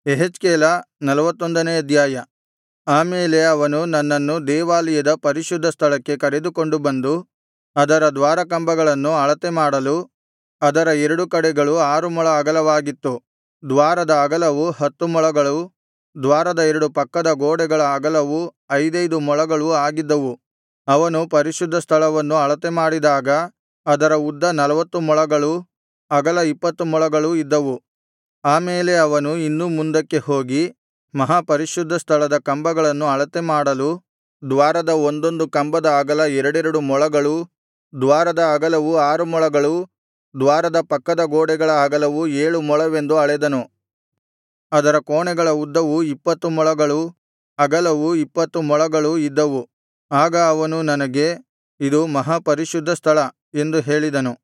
ಯೆಹೆಜ್ಕೇಲ ನಲವತ್ತೊಂದನೇ ಅಧ್ಯಾಯ ಆಮೇಲೆ ಅವನು ನನ್ನನ್ನು ದೇವಾಲಯದ ಪರಿಶುದ್ಧ ಸ್ಥಳಕ್ಕೆ ಕರೆದುಕೊಂಡು ಬಂದು ಅದರ ದ್ವಾರಕಂಬಗಳನ್ನು ಅಳತೆ ಮಾಡಲು ಅದರ ಎರಡು ಕಡೆಗಳು ಆರು ಮೊಳ ಅಗಲವಾಗಿತ್ತು ದ್ವಾರದ ಅಗಲವು ಹತ್ತು ಮೊಳಗಳೂ ದ್ವಾರದ ಎರಡು ಪಕ್ಕದ ಗೋಡೆಗಳ ಅಗಲವು ಐದೈದು ಮೊಳಗಳೂ ಆಗಿದ್ದವು ಅವನು ಪರಿಶುದ್ಧ ಸ್ಥಳವನ್ನು ಅಳತೆ ಮಾಡಿದಾಗ ಅದರ ಉದ್ದ ನಲ್ವತ್ತು ಮೊಳಗಳೂ ಅಗಲ ಇಪ್ಪತ್ತು ಮೊಳಗಳೂ ಇದ್ದವು ಆಮೇಲೆ ಅವನು ಇನ್ನೂ ಮುಂದಕ್ಕೆ ಹೋಗಿ ಮಹಾಪರಿಶುದ್ಧ ಸ್ಥಳದ ಕಂಬಗಳನ್ನು ಅಳತೆ ಮಾಡಲು ದ್ವಾರದ ಒಂದೊಂದು ಕಂಬದ ಅಗಲ ಎರಡೆರಡು ಮೊಳಗಳೂ ದ್ವಾರದ ಅಗಲವು ಆರು ಮೊಳಗಳೂ ದ್ವಾರದ ಪಕ್ಕದ ಗೋಡೆಗಳ ಅಗಲವು ಏಳು ಮೊಳವೆಂದು ಅಳೆದನು ಅದರ ಕೋಣೆಗಳ ಉದ್ದವು ಇಪ್ಪತ್ತು ಮೊಳಗಳೂ ಅಗಲವು ಇಪ್ಪತ್ತು ಮೊಳಗಳೂ ಇದ್ದವು ಆಗ ಅವನು ನನಗೆ ಇದು ಮಹಾಪರಿಶುದ್ಧ ಸ್ಥಳ ಎಂದು ಹೇಳಿದನು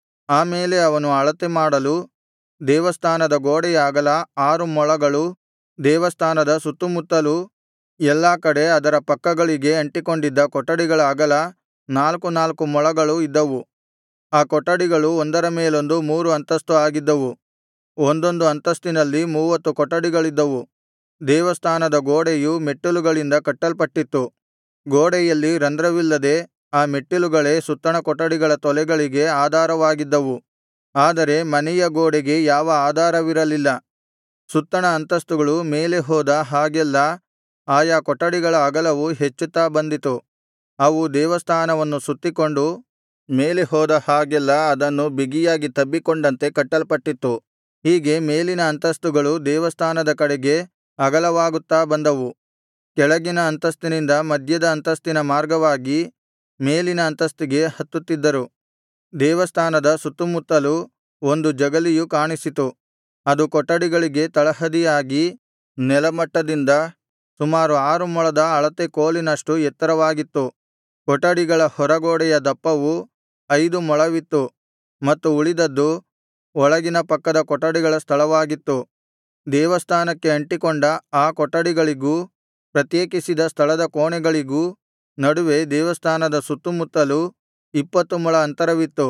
ಆಮೇಲೆ ಅವನು ಅಳತೆ ಮಾಡಲು ದೇವಸ್ಥಾನದ ಗೋಡೆಯ ಅಗಲ ಆರು ಮೊಳಗಳೂ ದೇವಸ್ಥಾನದ ಸುತ್ತುಮುತ್ತಲೂ ಎಲ್ಲಾ ಕಡೆ ಅದರ ಪಕ್ಕಗಳಿಗೆ ಅಂಟಿಕೊಂಡಿದ್ದ ಕೊಠಡಿಗಳ ಅಗಲ ನಾಲ್ಕು ನಾಲ್ಕು ಮೊಳಗಳು ಇದ್ದವು ಆ ಕೊಠಡಿಗಳು ಒಂದರ ಮೇಲೊಂದು ಮೂರು ಅಂತಸ್ತು ಆಗಿದ್ದವು ಒಂದೊಂದು ಅಂತಸ್ತಿನಲ್ಲಿ ಮೂವತ್ತು ಕೊಠಡಿಗಳಿದ್ದವು ದೇವಸ್ಥಾನದ ಗೋಡೆಯು ಮೆಟ್ಟಿಲುಗಳಿಂದ ಕಟ್ಟಲ್ಪಟ್ಟಿತ್ತು ಗೋಡೆಯಲ್ಲಿ ರಂಧ್ರವಿಲ್ಲದೆ ಆ ಮೆಟ್ಟಿಲುಗಳೇ ಸುತ್ತಣ ಕೊಠಡಿಗಳ ತೊಲೆಗಳಿಗೆ ಆಧಾರವಾಗಿದ್ದವು ಆದರೆ ಮನೆಯ ಗೋಡೆಗೆ ಯಾವ ಆಧಾರವಿರಲಿಲ್ಲ ಸುತ್ತಣ ಅಂತಸ್ತುಗಳು ಮೇಲೆ ಹೋದ ಹಾಗೆಲ್ಲಾ ಆಯಾ ಕೊಠಡಿಗಳ ಅಗಲವು ಹೆಚ್ಚುತ್ತಾ ಬಂದಿತು ಅವು ದೇವಸ್ಥಾನವನ್ನು ಸುತ್ತಿಕೊಂಡು ಮೇಲೆ ಹೋದ ಹಾಗೆಲ್ಲಾ ಅದನ್ನು ಬಿಗಿಯಾಗಿ ತಬ್ಬಿಕೊಂಡಂತೆ ಕಟ್ಟಲ್ಪಟ್ಟಿತ್ತು ಹೀಗೆ ಮೇಲಿನ ಅಂತಸ್ತುಗಳು ದೇವಸ್ಥಾನದ ಕಡೆಗೆ ಅಗಲವಾಗುತ್ತಾ ಬಂದವು ಕೆಳಗಿನ ಅಂತಸ್ತಿನಿಂದ ಮಧ್ಯದ ಅಂತಸ್ತಿನ ಮಾರ್ಗವಾಗಿ ಮೇಲಿನ ಅಂತಸ್ತಿಗೆ ಹತ್ತುತ್ತಿದ್ದರು ದೇವಸ್ಥಾನದ ಸುತ್ತುಮುತ್ತಲು ಒಂದು ಜಗಲಿಯು ಕಾಣಿಸಿತು ಅದು ಕೊಠಡಿಗಳಿಗೆ ತಳಹದಿಯಾಗಿ ನೆಲಮಟ್ಟದಿಂದ ಸುಮಾರು ಆರು ಮೊಳದ ಅಳತೆ ಕೋಲಿನಷ್ಟು ಎತ್ತರವಾಗಿತ್ತು ಕೊಠಡಿಗಳ ಹೊರಗೋಡೆಯ ದಪ್ಪವು ಐದು ಮೊಳವಿತ್ತು ಮತ್ತು ಉಳಿದದ್ದು ಒಳಗಿನ ಪಕ್ಕದ ಕೊಠಡಿಗಳ ಸ್ಥಳವಾಗಿತ್ತು ದೇವಸ್ಥಾನಕ್ಕೆ ಅಂಟಿಕೊಂಡ ಆ ಕೊಠಡಿಗಳಿಗೂ ಪ್ರತ್ಯೇಕಿಸಿದ ಸ್ಥಳದ ಕೋಣೆಗಳಿಗೂ ನಡುವೆ ದೇವಸ್ಥಾನದ ಸುತ್ತುಮುತ್ತಲೂ ಇಪ್ಪತ್ತು ಮೊಳ ಅಂತರವಿತ್ತು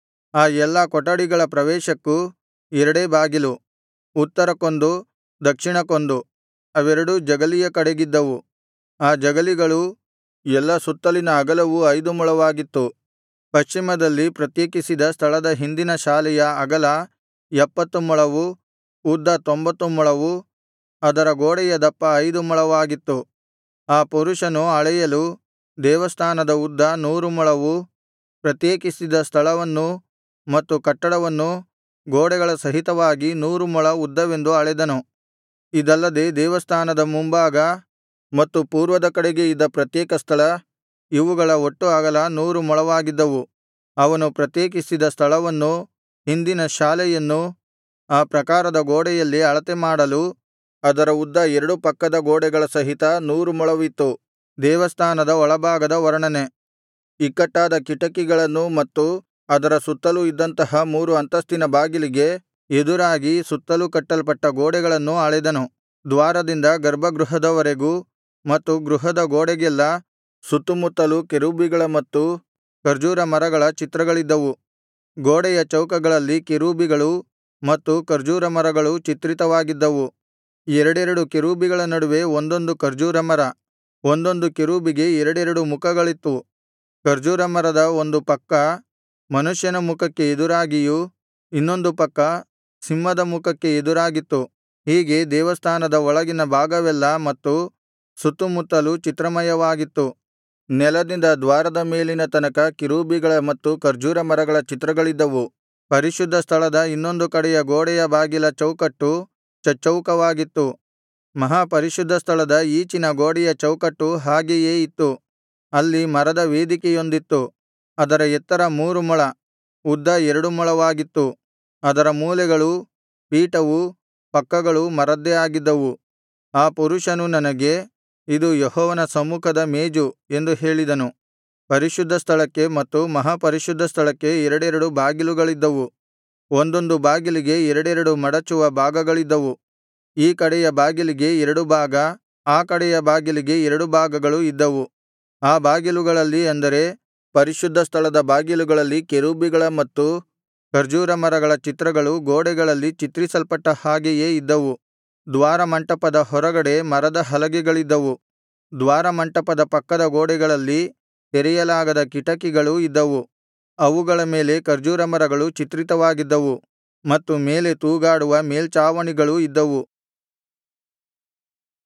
ಆ ಎಲ್ಲಾ ಕೊಠಡಿಗಳ ಪ್ರವೇಶಕ್ಕೂ ಎರಡೇ ಬಾಗಿಲು ಉತ್ತರಕ್ಕೊಂದು ದಕ್ಷಿಣಕ್ಕೊಂದು ಅವೆರಡೂ ಜಗಲಿಯ ಕಡೆಗಿದ್ದವು ಆ ಜಗಲಿಗಳೂ ಎಲ್ಲಾ ಸುತ್ತಲಿನ ಅಗಲವು ಐದು ಮೊಳವಾಗಿತ್ತು ಪಶ್ಚಿಮದಲ್ಲಿ ಪ್ರತ್ಯೇಕಿಸಿದ ಸ್ಥಳದ ಹಿಂದಿನ ಶಾಲೆಯ ಅಗಲ ಎಪ್ಪತ್ತು ಮೊಳವೂ ಉದ್ದ ತೊಂಬತ್ತು ಮೊಳವೂ ಅದರ ಗೋಡೆಯ ದಪ್ಪ ಐದು ಮೊಳವಾಗಿತ್ತು ಆ ಪುರುಷನು ಅಳೆಯಲು ದೇವಸ್ಥಾನದ ಉದ್ದ ನೂರು ಮೊಳವೂ ಪ್ರತ್ಯೇಕಿಸಿದ ಸ್ಥಳವನ್ನೂ ಮತ್ತು ಕಟ್ಟಡವನ್ನೂ ಗೋಡೆಗಳ ಸಹಿತವಾಗಿ ನೂರು ಮೊಳ ಉದ್ದವೆಂದು ಅಳೆದನು ಇದಲ್ಲದೆ ದೇವಸ್ಥಾನದ ಮುಂಭಾಗ ಮತ್ತು ಪೂರ್ವದ ಕಡೆಗೆ ಇದ್ದ ಪ್ರತ್ಯೇಕ ಸ್ಥಳ ಇವುಗಳ ಒಟ್ಟು ಅಗಲ ನೂರು ಮೊಳವಾಗಿದ್ದವು ಅವನು ಪ್ರತ್ಯೇಕಿಸಿದ ಸ್ಥಳವನ್ನೂ ಹಿಂದಿನ ಶಾಲೆಯನ್ನೂ ಆ ಪ್ರಾಕಾರದ ಗೋಡೆಯಲ್ಲಿ ಅಳತೆ ಮಾಡಲು ಅದರ ಉದ್ದ ಎರಡು ಪಕ್ಕದ ಗೋಡೆಗಳ ಸಹಿತ ನೂರು ಮೊಳವಿತ್ತು ದೇವಸ್ಥಾನದ ಒಳಭಾಗದ ವರ್ಣನೆ ಇಕ್ಕಟ್ಟಾದ ಕಿಟಕಿಗಳನ್ನೂ ಮತ್ತು ಅದರ ಸುತ್ತಲೂ ಇದ್ದಂತಹ ಮೂರು ಅಂತಸ್ತಿನ ಬಾಗಿಲಿಗೆ ಎದುರಾಗಿ ಸುತ್ತಲೂ ಕಟ್ಟಲ್ಪಟ್ಟ ಗೋಡೆಗಳನ್ನೂ ಅಳೆದನು ದ್ವಾರದಿಂದ ಗರ್ಭಗೃಹದವರೆಗೂ ಮತ್ತು ಗೃಹದ ಗೋಡೆಗೆಲ್ಲಾ ಸುತ್ತುಮುತ್ತಲೂ ಕೆರೂಬಿಗಳ ಮತ್ತು ಖರ್ಜೂರ ಮರಗಳ ಚಿತ್ರಗಳಿದ್ದವು ಗೋಡೆಯ ಚೌಕಗಳಲ್ಲಿ ಕೆರೂಬಿಗಳೂ ಮತ್ತು ಖರ್ಜೂರ ಮರಗಳೂ ಚಿತ್ರಿತವಾಗಿದ್ದವು ಎರಡೆರಡು ಕೆರೂಬಿಗಳ ನಡುವೆ ಒಂದೊಂದು ಖರ್ಜೂರ ಮರ ಒಂದೊಂದು ಕೆರೂಬಿಗೆ ಎರಡೆರಡು ಮುಖಗಳಿತ್ತು ಖರ್ಜೂರ ಮರದ ಒಂದು ಪಕ್ಕ ಮನುಷ್ಯನ ಮುಖಕ್ಕೆ ಎದುರಾಗಿಯೂ ಇನ್ನೊಂದು ಪಕ್ಕ ಸಿಂಹದ ಮುಖಕ್ಕೆ ಎದುರಾಗಿತ್ತು ಹೀಗೆ ದೇವಸ್ಥಾನದ ಒಳಗಿನ ಭಾಗವೆಲ್ಲಾ ಮತ್ತು ಸುತ್ತುಮುತ್ತಲೂ ಚಿತ್ರಮಯವಾಗಿತ್ತು ನೆಲದಿಂದ ದ್ವಾರದ ಮೇಲಿನ ತನಕ ಕೆರೂಬಿಗಳ ಮತ್ತು ಖರ್ಜೂರ ಮರಗಳ ಚಿತ್ರಗಳಿದ್ದವು ಪರಿಶುದ್ಧ ಸ್ಥಳದ ಇನ್ನೊಂದು ಕಡೆಯ ಗೋಡೆಯ ಬಾಗಿಲ ಚೌಕಟ್ಟು ಚಚ್ಚೌಕವಾಗಿತ್ತು ಮಹಾಪರಿಶುದ್ಧ ಸ್ಥಳದ ಈಚಿನ ಗೋಡೆಯ ಚೌಕಟ್ಟು ಹಾಗೆಯೇ ಇತ್ತು ಅಲ್ಲಿ ಮರದ ವೇದಿಕೆಯೊಂದಿತ್ತು ಅದರ ಎತ್ತರ ಮೂರು ಮೊಳ ಉದ್ದ ಎರಡು ಮೊಳವಾಗಿತ್ತು ಅದರ ಮೂಲೆಗಳೂ ಪೀಠವೂ ಪಕ್ಕಗಳೂ ಮರದ್ದೇ ಆಗಿದ್ದವು ಆ ಪುರುಷನು ನನಗೆ ಇದು ಯೆಹೋವನ ಸಮ್ಮುಖದ ಮೇಜು ಎಂದು ಹೇಳಿದನು ಪರಿಶುದ್ಧ ಸ್ಥಳಕ್ಕೆ ಮತ್ತು ಮಹಾಪರಿಶುದ್ಧ ಸ್ಥಳಕ್ಕೆ ಎರಡೆರಡು ಬಾಗಿಲುಗಳಿದ್ದವು ಒಂದೊಂದು ಬಾಗಿಲಿಗೆ ಎರಡೆರಡು ಮಡಚುವ ಭಾಗಗಳಿದ್ದವು ಈ ಕಡೆಯ ಬಾಗಿಲಿಗೆ ಎರಡು ಭಾಗ ಆ ಕಡೆಯ ಬಾಗಿಲಿಗೆ ಎರಡು ಭಾಗಗಳು ಇದ್ದವು ಆ ಬಾಗಿಲುಗಳಲ್ಲಿ ಅಂದರೆ ಪರಿಶುದ್ಧ ಸ್ಥಳದ ಬಾಗಿಲುಗಳಲ್ಲಿ ಕೆರೂಬಿಗಳ ಮತ್ತು ಖರ್ಜೂರ ಮರಗಳ ಚಿತ್ರಗಳು ಗೋಡೆಗಳಲ್ಲಿ ಚಿತ್ರಿಸಲ್ಪಟ್ಟ ಹಾಗೆಯೇ ಇದ್ದವು ದ್ವಾರಮಂಟಪದ ಹೊರಗಡೆ ಮರದ ಹಲಗೆಗಳಿದ್ದವು ದ್ವಾರಮಂಟಪದ ಪಕ್ಕದ ಗೋಡೆಗಳಲ್ಲಿ ತೆರೆಯಲಾಗದ ಕಿಟಕಿಗಳೂ ಇದ್ದವು ಅವುಗಳ ಮೇಲೆ ಖರ್ಜೂರ ಮರಗಳು ಚಿತ್ರಿತವಾಗಿದ್ದವು ಮತ್ತು ಮೇಲೆ ತೂಗಾಡುವ ಮೇಲ್ಛಾವಣಿಗಳೂ ಇದ್ದವು